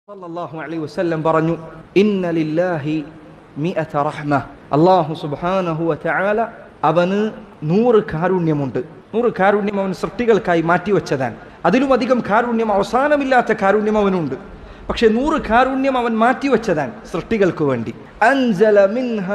സല്ലല്ലാഹു അലൈഹി വസല്ലം പറഞ്ഞു ഇന്ന ലില്ലാഹി മിഅത റഹ്മ അല്ലാഹു സുബ്ഹാനഹു വതആല അവന് നൂറ് കാരുണ്യമുണ്ട് നൂറ് കാരുണ്യം അവൻ സൃഷ്ടികൾക്കായി മാറ്റിവെച്ചതാണ് അതിലും അധികം കാരുണ്യം അവസാനമില്ലാത്ത കാരുണ്യം അവനുണ്ട് പക്ഷെ നൂറ് കാരുണ്യം അവൻ മാറ്റിവെച്ചതാണ് സൃഷ്ടികൾക്ക് വേണ്ടി അൻസല മിൻഹ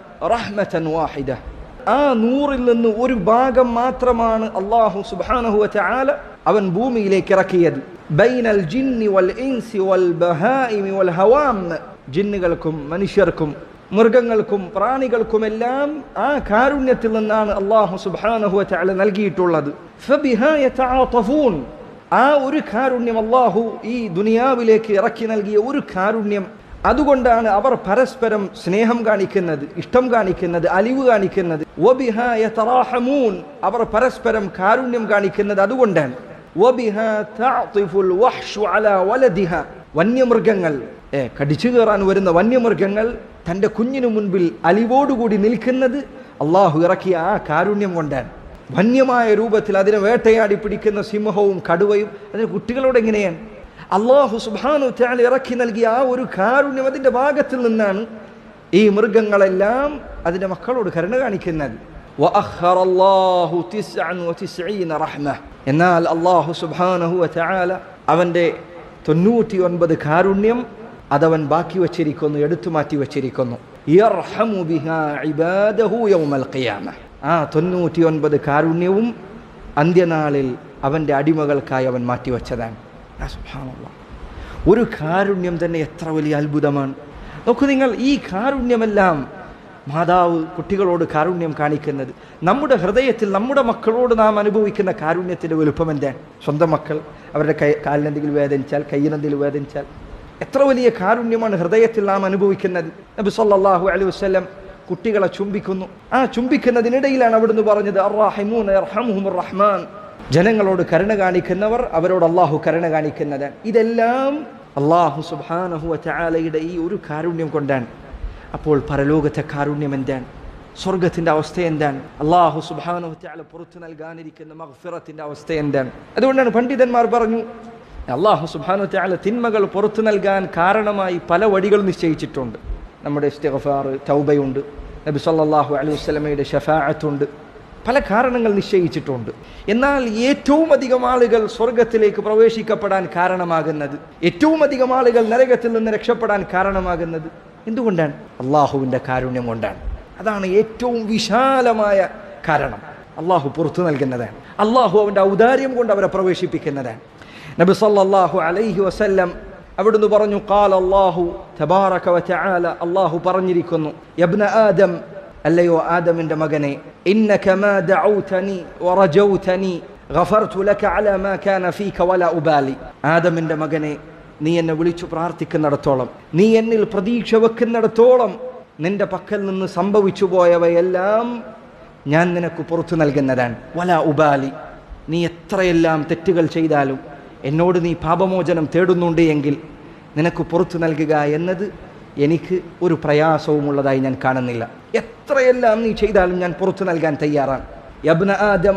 റഹ്മതൻ വാഹിദ ആ നൂറിൽ നിന്ന് ഒരു ഭാഗം മാത്രമാണ് അള്ളാഹു സുബ്ഹാനഹു വതആല അവൻ ഭൂമിയിലേക്ക് ഇറക്കിയത് ബൈനൽ ജിന്നി വൽ ഇൻസി വൽ ബഹായിമി വൽ ഹവാം ജിന്നുകൾക്കും മനുഷ്യർക്കും മൃഗങ്ങൾക്കും പ്രാണികൾക്കുമെല്ലാം ആ കാരുണ്യത്തിൽ നിന്നാണ് അള്ളാഹു സുബ്ഹാനഹു വതആല നൽകിയിട്ടുള്ളത് ഫബിഹാ യതആതഫൂൻ ആ ഒരു കാരുണ്യം അള്ളാഹു ഈ ദുനിയാവിലേക്ക് ഇറക്കി നൽകിയ ഒരു കാരുണ്യം അതുകൊണ്ടാണ് അവർ പരസ്പരം സ്നേഹം കാണിക്കുന്നത് ഇഷ്ടം കാണിക്കുന്നത് അലിവ് കാണിക്കുന്നത് വബിഹാ യതറാഹമൂൻ അവർ പരസ്പരം കാരുണ്യം കാണിക്കുന്നത് അതുകൊണ്ടാണ് വബിഹാ തഅതിഫുൽ വഹ്ഷു അലാ വലദിഹ വന്യമൃഗങ്ങൾ ഏ കടിച്ചു കയറാൻ വരുന്ന വന്യമൃഗങ്ങൾ തൻ്റെ കുഞ്ഞിനു മുൻപിൽ അലിവോടുകൂടി നിൽക്കുന്നത് അള്ളാഹു ഇറക്കിയ ആ കാരുണ്യം കൊണ്ടാണ് വന്യമായ രൂപത്തിൽ അതിനെ വേട്ടയാടി പിടിക്കുന്ന സിംഹവും കടുവയും അതിന് കുട്ടികളോട് എങ്ങനെയാണ് അള്ളാഹു സുബാനു ത്യാൽ ഇറക്കി നൽകിയ ആ ഒരു കാരുണ്യം അതിൻ്റെ ഭാഗത്തിൽ നിന്നാണ് ഈ മൃഗങ്ങളെല്ലാം അതിൻ്റെ മക്കളോട് കരുണ കാണിക്കുന്നത് وأخر الله تسعا وتسعين رحمة എന്നാൽ അള്ളാഹു സുബാനഹു ത്യാല അവൻ്റെ തൊണ്ണൂറ്റി ഒൻപത് കാരുണ്യം അതവൻ ബാക്കി വച്ചിരിക്കുന്നു എടുത്തു മാറ്റി വച്ചിരിക്കുന്നു യർഹമു ബിഹാ ഇബാദഹു യൗമൽ ഖിയാമ ആ തൊണ്ണൂറ്റി ഒൻപത് കാരുണ്യവും അന്ത്യനാളിൽ അവൻ്റെ അടിമകൾക്കായി അവൻ മാറ്റിവെച്ചതാണ് ആ സുബ്ഹാനല്ലാഹ്. ഒരു കാരുണ്യം തന്നെ എത്ര വലിയ അത്ഭുതമാണ് നോക്കൂ നിങ്ങൾ ഈ കാരുണ്യമെല്ലാം മാതാവ് കുട്ടികളോട് കാരുണ്യം കാണിക്കുന്നത് നമ്മുടെ ഹൃദയത്തിൽ നമ്മുടെ മക്കളോട് നാം അനുഭവിക്കുന്ന കാരുണ്യത്തിൻ്റെ വലുപ്പം എന്താണ് സ്വന്തം മക്കൾ അവരുടെ കൈ കാലിനെന്തെങ്കിലും വേദനിച്ചാൽ കയ്യിനെന്തെങ്കിലും വേദനിച്ചാൽ എത്ര വലിയ കാരുണ്യമാണ് ഹൃദയത്തിൽ നാം അനുഭവിക്കുന്നത് നബി സല്ലല്ലാഹു അലൈഹി വസല്ലം കുട്ടികളെ ചുംബിക്കുന്നു ആ ചുംബിക്കുന്നതിനിടയിലാണ് അവിടുന്ന് പറഞ്ഞത് അർറാഹിമൂൻ യർഹമുഹുമുർ റഹ്മാൻ ജനങ്ങളോട് കരുണ കാണിക്കുന്നവർ അവരോട് അള്ളാഹു കരുണ കാണിക്കുന്നത് ഇതെല്ലാം അള്ളാഹു സുബ്ഹാനഹു വതആലയുടെ ഈ ഒരു കാരുണ്യം കൊണ്ടാണ് അപ്പോൾ പരലോകത്തെ കാരുണ്യം എന്താണ് സ്വർഗത്തിന്റെ അവസ്ഥ എന്താണ് അള്ളാഹു സുബ്ഹാനഹു വതആല പുറത്തു നൽകാനിരിക്കുന്ന മഗ്ഫിറത്തിന്റെ അവസ്ഥ എന്താണ് അതുകൊണ്ടാണ് പണ്ഡിതന്മാർ പറഞ്ഞു അള്ളാഹു സുബ്ഹാനഹു വതആല തിന്മകൾ പുറത്തു നൽകാൻ കാരണമായി പല വഴികൾ നിശ്ചയിച്ചിട്ടുണ്ട് നമ്മുടെ ഇസ്തിഗ്ഫാർ തൗബയുണ്ട് നബി സല്ലല്ലാഹു അലൈഹി വസല്ലമയുടെ ഷഫാഅത്തുണ്ട് പല കാരണങ്ങൾ നിശ്ചയിച്ചിട്ടുണ്ട് എന്നാൽ ഏറ്റവും അധികം ആളുകൾ സ്വർഗത്തിലേക്ക് പ്രവേശിക്കപ്പെടാൻ കാരണമാകുന്നത് ഏറ്റവും അധികം ആളുകൾ നരകത്തിൽ നിന്ന് രക്ഷപ്പെടാൻ കാരണമാകുന്നത് എന്തുകൊണ്ടാണ് അള്ളാഹുവിൻ്റെ കാരുണ്യം കൊണ്ടാണ് അതാണ് ഏറ്റവും വിശാലമായ കാരണം അള്ളാഹു പുറത്തു നൽകുന്നതാണ് അള്ളാഹു അവൻ്റെ ഔദാര്യം കൊണ്ട് അവരെ പ്രവേശിപ്പിക്കുന്നതാണ് നബി സല്ലല്ലാഹു അലൈഹി വസല്ലം അവിടുന്ന് പറഞ്ഞു ഖാല അല്ലാഹു തബാറക വതആല അല്ലാഹു പറഞ്ഞിരിക്കുന്നു യബ്ന ആദം അല്ലയോ ആദമിന്റെ മകനെ ഇന്നക മാ ദഊതനി വറജൗതനി ഗഫർതു ലക അലാ മാ കാന ഫീക വലാ ഉബാലി ആദമിന്റെ മകനെ നീ എന്നെ വിളിച്ചു പ്രാർത്ഥിക്കുന്നിടത്തോളം നീ എന്നിൽ പ്രതീക്ഷ വെക്കുന്നിടത്തോളം നിന്റെ പക്കൽ നിന്ന് സംഭവിച്ചു പോയവയെല്ലാം ഞാൻ നിനക്ക് പുറത്തു നൽകുന്നതാണ് വല ഉബാലി നീ എത്രയെല്ലാം തെറ്റുകൾ ചെയ്താലും എന്നോട് നീ പാപമോചനം തേടുന്നുണ്ട് എങ്കിൽ നിനക്ക് പുറത്തു നൽകുക എന്നത് എനിക്ക് ഒരു പ്രയാസവുമുള്ളതായി ഞാൻ കാണുന്നില്ല എത്രയെല്ലാം നീ ചെയ്താലും ഞാൻ പുറത്തു നൽകാൻ തയ്യാറാണ് യബ്ന ആദം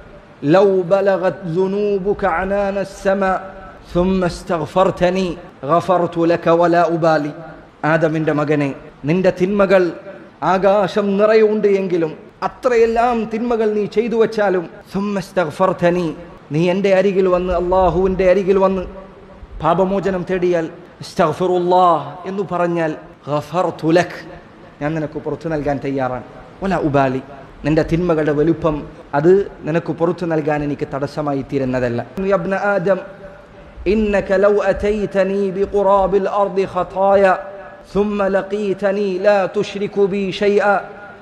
ലൗ ബലഗത് ذنوبك عنان السماء ثم استغفرتني غفرت لك ولا أبالي ആദമിന്റെ മകനെ നിന്റെ തിന്മകൾ ആകാശം നിറയുണ്ട് എങ്കിലും അത്രയെല്ലാം തിന്മകൾ നീ ചെയ്തു വച്ചാലും ثم استغفرتني നീ എൻ്റെ അരികിൽ വന്ന് അള്ളാഹുവിൻ്റെ അരികിൽ വന്ന് പാപമോചനം തേടിയാൽ ഇസ്തഗ്ഫിറുല്ലാഹ് എന്ന് പറഞ്ഞാൽ ഗഫർതു ലക് ഞാൻ നിനക്ക് പുറത്തു നൽകാൻ തയ്യാറാണ് വല ഉബാലി നിന്റെ തിന്മകളുടെ വലുപ്പം അത് നിനക്ക് പുറത്തു നൽകാൻ എനിക്ക് തടസ്സമായി തീരുന്നതല്ല യബ്ന ആദം إنك لو أتيتني بقراب الأرض خطايا ثم لقيتني لا تشرك بي شيئا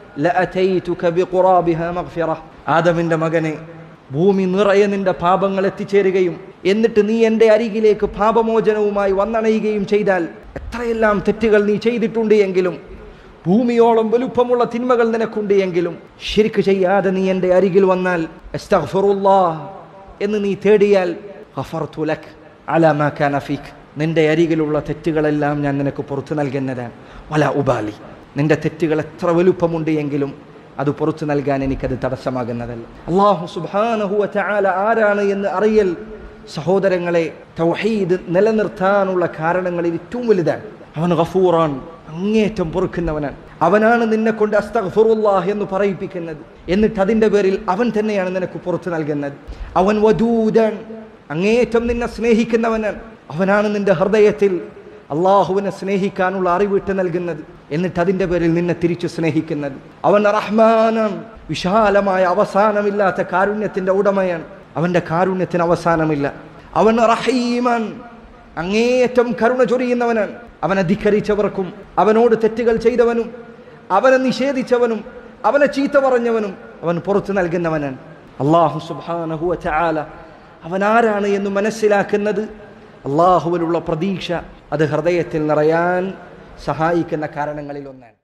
لأتيتك بقرابها مغفرة آدم عند مغني ഭൂമി നിറയെ നിന്റെ പാപങ്ങൾ എത്തിച്ചേരുകയും എന്നിട്ട് നീ എൻ്റെ അരികിലേക്ക് പാപമോചനവുമായി വന്നണയുകയും ചെയ്താൽ എത്രയെല്ലാം തെറ്റുകൾ നീ ചെയ്തിട്ടുണ്ട് എങ്കിലും ഭൂമിയോളം വലുപ്പമുള്ള തിന്മകൾ നിനക്കുണ്ട് എങ്കിലും ശരിക്ക് ചെയ്യാതെ നീ എൻ്റെ അരികിൽ വന്നാൽ അസ്തഗ്ഫിറുല്ലാഹ് എന്ന് നീ തേടിയാൽ ഗഫർതു ലക് അലാ മാ കാന ഫീക് നിന്റെ അരികിലുള്ള തെറ്റുകളെല്ലാം ഞാൻ നിനക്ക് പുറത്തു നൽകുന്നതാണ് വല ഉബാലി നിന്റെ തെറ്റുകൾ എത്ര വലുപ്പമുണ്ട് എങ്കിലും അത് പുറത്തു നൽകാൻ എനിക്കത് തടസ്സമാകുന്നതല്ല അള്ളാഹു സുബാനഹു വതആല ആരാണ് എന്ന് അറിയൽ സഹോദരങ്ങളെ തൗഹീദ് നിലനിർത്താനുള്ള കാരണങ്ങളിൽ ഏറ്റവും വലുതാണ് അവൻ ഗഫൂറാൻ അങ്ങേറ്റം പൊറുക്കുന്നവനാണ് അവനാണ് നിന്നെ കൊണ്ട് അസ്തഗ്ഫിറുല്ലാഹ് എന്ന് പറയിപ്പിക്കുന്നത് എന്നിട്ട് അതിൻ്റെ പേരിൽ അവൻ തന്നെയാണ് നിനക്ക് പുറത്തു നൽകുന്നത് അവൻ വദൂദൻ അങ്ങേറ്റം നിന്നെ സ്നേഹിക്കുന്നവനാണ് അവനാണ് നിന്റെ ഹൃദയത്തിൽ അള്ളാഹുവിനെ സ്നേഹിക്കാനുള്ള അറിവിട്ട് നൽകുന്നത് എന്നിട്ട് അതിൻ്റെ പേരിൽ നിന്നെ തിരിച്ചു സ്നേഹിക്കുന്നത് അവൻ റഹ്മാനാണ് വിശാലമായ അവസാനമില്ലാത്ത കാരുണ്യത്തിൻ്റെ ഉടമയാണ് അവൻ്റെ കാരുണ്യത്തിന് അവസാനമില്ല അവൻ റഹീമാൻ അങ്ങേയറ്റം കരുണ ചൊരിയുന്നവനാണ് അവനെ ധിക്കരിച്ചവർക്കും അവനോട് തെറ്റുകൾ ചെയ്തവനും അവനെ നിഷേധിച്ചവനും അവനെ ചീത്ത പറഞ്ഞവനും അവൻ പുറത്തു നൽകുന്നവനാണ് അള്ളാഹു സുബാനഹുവ ചാല അവൻ ആരാണ് എന്ന് മനസ്സിലാക്കുന്നത് അള്ളാഹുവിലുള്ള പ്രതീക്ഷ അത് ഹൃദയത്തിൽ നിറയാൻ സഹായിക്കുന്ന കാരണങ്ങളിൽ ഒന്നാണ്